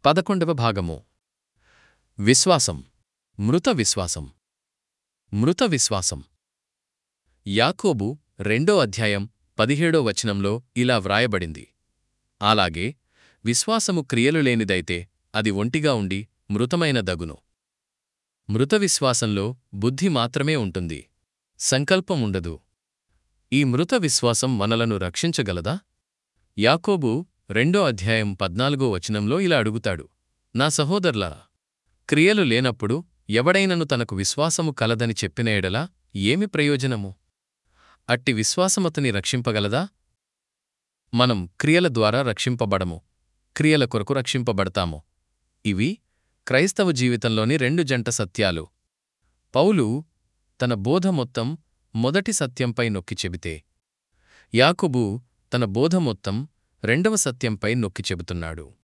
పదకొండవ భాగము విశ్వాసం మృత విశ్వాసం మృత విశ్వాసం యాకోబు రెండో అధ్యాయం పదిహేడో వచనంలో ఇలా వ్రాయబడింది అలాగే విశ్వాసము క్రియలు లేనిదైతే అది ఒంటిగా ఉండి మృతమైన దగును మృత విశ్వాసంలో బుద్ధి మాత్రమే ఉంటుంది సంకల్పం ఉండదు ఈ మృత విశ్వాసం మనలను రక్షించగలదా యాకోబు రెండో అధ్యాయం పద్నాలుగో వచనంలో ఇలా అడుగుతాడు నా సహోదర్లారా క్రియలు లేనప్పుడు ఎవడైనను తనకు విశ్వాసము కలదని చెప్పిన ఎడల ఏమి ప్రయోజనము అట్టి విశ్వాసమతని రక్షింపగలదా మనం క్రియల ద్వారా రక్షింపబడము క్రియల కొరకు రక్షింపబడతాము ఇవి క్రైస్తవ జీవితంలోని రెండు జంట సత్యాలు పౌలు తన బోధ మొత్తం మొదటి సత్యంపై నొక్కి చెబితే యాకోబు తన బోధ మొత్తం రెండవ సత్యంపై నొక్కి చెబుతున్నాడు